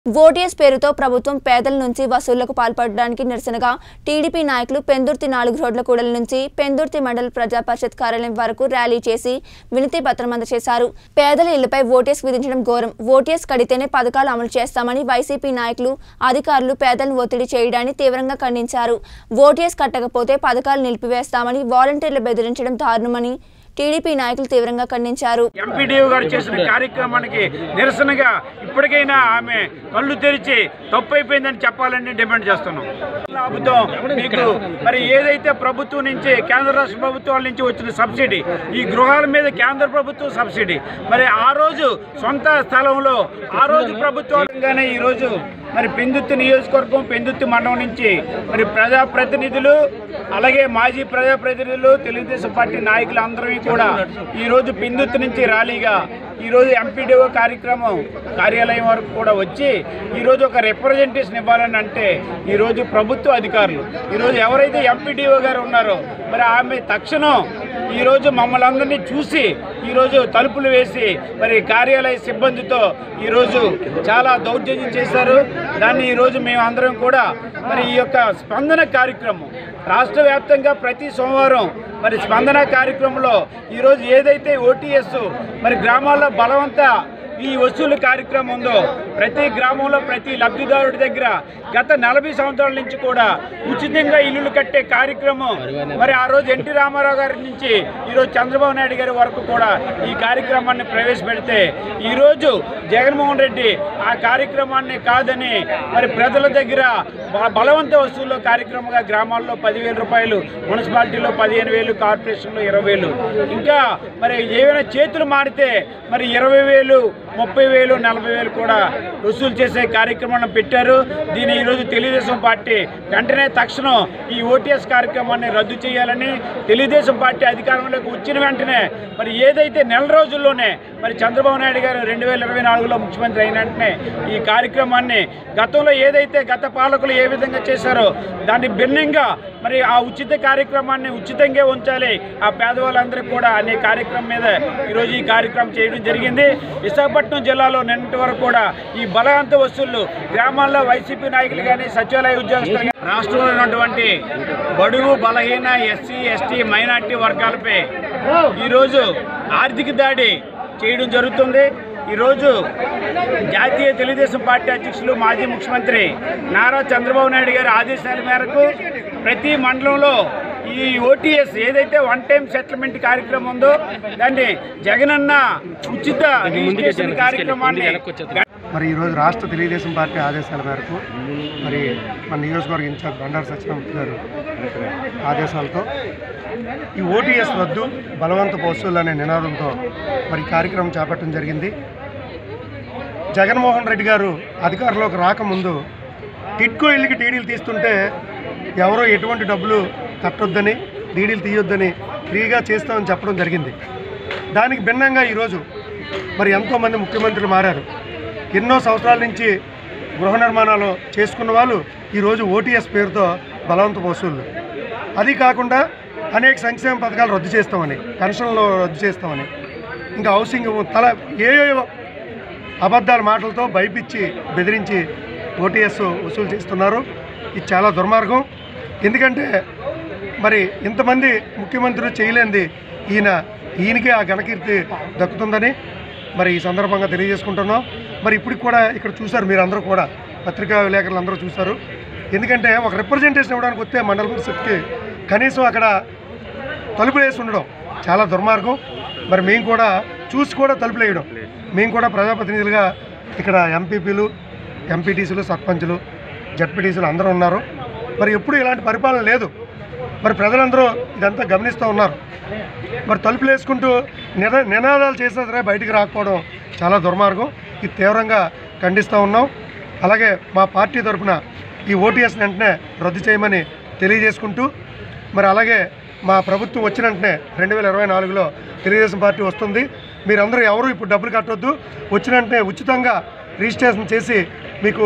OTS పేరుతో ప్రభుత్వం పేదల నుంచి వసూళ్లకు పాల్పడడానికి నిరసనగా టీడీపీ నాయకులు పెందుర్తి నాలుగు రోడ్ల కూడల నుంచి పెందుర్తి మండల ప్రజా పరిషత్ కార్యాలయం వరకు ర్యాలీ చేసి వినతి పత్రం అందజేశారు పేదల ఇళ్లపై ఓటీఎస్ విధించడం ఘోరం ఓటీఎస్ కడితేనే పథకాలు అమలు చేస్తామని వైసీపీ నాయకులు అధికారులు పేదలను ఒత్తిడి చేయడాన్ని తీవ్రంగా ఖండించారు ఓటీఎస్ కట్టకపోతే పథకాలు నిలిపివేస్తామని వాలంటీర్లు బెదిరించడం దారుణమని టీడీపీ నాయకులు తీవ్రంగా ఖండించారు ఎంపీడీఓ గారు చేసిన కార్యక్రమానికి నిరసనగా ఇప్పటికైనా ఆమె కళ్ళు తెరిచి తప్పు అయిపోయిందని చెప్పాలని డిమాండ్ చేస్తున్నాం లాభుతం మీకు మరి ఏదైతే ప్రభుత్వం నుంచి కేంద్ర రాష్ట్ర ప్రభుత్వాల నుంచి వచ్చిన సబ్సిడీ ఈ గృహాల మీద కేంద్ర ప్రభుత్వం సబ్సిడీ మరి ఆ రోజు సొంత స్థలంలో ఆ రోజు ప్రభుత్వాలుగానే ఈ రోజు మరి పెందుత్తి నియోజకవర్గం పెందుత్తి మండలం నుంచి మరి ప్రజాప్రతినిధులు అలాగే మాజీ ప్రజాప్రతినిధులు తెలుగుదేశం పార్టీ నాయకులు అందరూ కూడా ఈరోజు పెందుత్తి నుంచి ర్యాలీగా ఈరోజు ఎంపీడీఓ కార్యక్రమం కార్యాలయం వరకు కూడా వచ్చి ఈరోజు ఒక రిప్రజెంటేషన్ ఇవ్వాలని అంటే ఈరోజు ప్రభుత్వ అధికారులు ఈరోజు ఎవరైతే ఎంపీడీఓ గారు ఉన్నారో మరి ఆమె తక్షణం ఈరోజు మమ్మల్ని అందరినీ చూసి ఈరోజు తలుపులు వేసి మరి కార్యాలయ సిబ్బందితో ఈరోజు చాలా దౌర్జన్యం చేశారు దాన్ని ఈరోజు మేము అందరం కూడా మరి ఈ యొక్క స్పందన కార్యక్రమం రాష్ట్ర వ్యాప్తంగా ప్రతి సోమవారం మరి స్పందన కార్యక్రమంలో ఈరోజు ఏదైతే ఓటీఎస్ మరి గ్రామాల్లో బలవంత ఈ వసూలు కార్యక్రమం ఉందో ప్రతి గ్రామంలో ప్రతి లబ్ధిదారుడి దగ్గర గత నలభై సంవత్సరాల నుంచి కూడా ఉచితంగా ఇల్లులు కట్టే కార్యక్రమం మరి ఆ రోజు ఎన్టీ రామారావు గారి నుంచి ఈరోజు చంద్రబాబు నాయుడు గారి వరకు కూడా ఈ కార్యక్రమాన్ని ప్రవేశపెడితే ఈరోజు జగన్మోహన్ రెడ్డి ఆ కార్యక్రమాన్ని కాదని మరి ప్రజల దగ్గర బ- బలవంత వసూలు కార్యక్రమంగా గ్రామాల్లో పదివేల రూపాయలు మున్సిపాలిటీలో పదిహేను వేలు కార్పొరేషన్లో ఇరవై వేలు ఇంకా మరి ఏమైనా చేతులు మారితే మరి ఇరవై వేలు ముప్పై వేలు నలభై వేలు కూడా వసూలు చేసే కార్యక్రమాన్ని పెట్టారు దీన్ని ఈరోజు తెలుగుదేశం పార్టీ వెంటనే తక్షణం ఈ ఓటీఎస్ కార్యక్రమాన్ని రద్దు చేయాలని తెలుగుదేశం పార్టీ అధికారంలోకి వచ్చిన వెంటనే మరి ఏదైతే నెల రోజుల్లోనే మరి చంద్రబాబు నాయుడు గారు రెండు వేల ఇరవై నాలుగులో ముఖ్యమంత్రి అయిన వెంటనే ఈ కార్యక్రమాన్ని గతంలో ఏదైతే గత పాలకులు ఏ విధంగా చేశారో దాన్ని భిన్నంగా మరి ఆ ఉచిత కార్యక్రమాన్ని ఉచితంగా ఉంచాలి ఆ పేదవాళ్ళందరికీ కూడా అనే కార్యక్రమం మీద ఈరోజు ఈ కార్యక్రమం చేయడం జరిగింది విశాఖపట్నం జిల్లాలో నిన్నటి వరకు కూడా ఈ బలవంత వసూళ్లు గ్రామాల్లో వైసీపీ నాయకులు కానీ సచివాలయ ఉద్యోగస్తులు కానీ రాష్ట్రంలో ఉన్నటువంటి బడుగు బలహీన ఎస్సీ ఎస్టీ మైనార్టీ వర్గాలపై ఈరోజు ఆర్థిక దాడి చేయడం జరుగుతుంది ఈరోజు జాతీయ తెలుగుదేశం పార్టీ అధ్యక్షులు మాజీ ముఖ్యమంత్రి నారా చంద్రబాబు నాయుడు గారి ఆదేశాల మేరకు ప్రతి మండలంలో ఈ ఓటీఎస్ ఏదైతే వన్ టైం సెటిల్మెంట్ కార్యక్రమం ఉందో దాన్ని జగనన్న ఉచిత రిజిస్ట్రేషన్ కార్యక్రమాన్ని మరి ఈరోజు రాష్ట్ర తెలుగుదేశం పార్టీ ఆదేశాల మేరకు మరి మన నియోజకవర్గ ఇన్ఛార్జ్ బండారు సత్యనారాయణ గారు ఆదేశాలతో ఈ ఓటీఎస్ రద్దు బలవంత వసూలు అనే నినాదంతో మరి ఈ కార్యక్రమం చేపట్టడం జరిగింది జగన్మోహన్ రెడ్డి గారు అధికారంలోకి రాకముందు టిట్కో ఇల్లుకి టీడీలు తీస్తుంటే ఎవరో ఎటువంటి డబ్బులు కట్టొద్దని డీడీలు తీయొద్దని ఫ్రీగా చేస్తామని చెప్పడం జరిగింది దానికి భిన్నంగా ఈరోజు మరి ఎంతోమంది ముఖ్యమంత్రులు మారారు ఎన్నో సంవత్సరాల నుంచి గృహ నిర్మాణాలు చేసుకున్న వాళ్ళు ఈరోజు ఓటీఎస్ పేరుతో బలవంత వసూళ్ళు అది కాకుండా అనేక సంక్షేమ పథకాలు రద్దు చేస్తామని పెన్షన్లు రద్దు చేస్తామని ఇంకా హౌసింగ్ తల ఏయో అబద్ధాల మాటలతో భయపిచ్చి బెదిరించి ఓటీఎస్ వసూలు చేస్తున్నారు ఇది చాలా దుర్మార్గం ఎందుకంటే మరి ఇంతమంది ముఖ్యమంత్రులు చేయలేనిది ఈయన ఈయనకే ఆ ఘనకీర్తి దక్కుతుందని మరి ఈ సందర్భంగా తెలియజేసుకుంటున్నాం మరి ఇప్పటికి కూడా ఇక్కడ చూశారు మీరు అందరూ కూడా పత్రికా విలేకరులు అందరూ చూశారు ఎందుకంటే ఒక రిప్రజెంటేషన్ ఇవ్వడానికి వస్తే మండల పరిషత్కి కనీసం అక్కడ తలుపులు వేసి ఉండడం చాలా దుర్మార్గం మరి మేము కూడా చూసి కూడా తలుపులు వేయడం మేము కూడా ప్రజాప్రతినిధులుగా ఇక్కడ ఎంపీపీలు ఎంపీటీసీలు సర్పంచులు జడ్పీటీసీలు అందరూ ఉన్నారు మరి ఎప్పుడు ఇలాంటి పరిపాలన లేదు మరి ప్రజలందరూ ఇదంతా గమనిస్తూ ఉన్నారు మరి తలుపులు వేసుకుంటూ నిన నినాదాలు చేసినా సరే బయటికి రాకపోవడం చాలా దుర్మార్గం ఇది తీవ్రంగా ఖండిస్తూ ఉన్నాం అలాగే మా పార్టీ తరఫున ఈ ఓటీఎస్ వెంటనే రద్దు చేయమని తెలియజేసుకుంటూ మరి అలాగే మా ప్రభుత్వం వచ్చిన వెంటనే రెండు వేల ఇరవై నాలుగులో తెలుగుదేశం పార్టీ వస్తుంది మీరందరూ ఎవరు ఇప్పుడు డబ్బులు కట్టొద్దు వచ్చిన వెంటనే ఉచితంగా రిజిస్ట్రేషన్ చేసి మీకు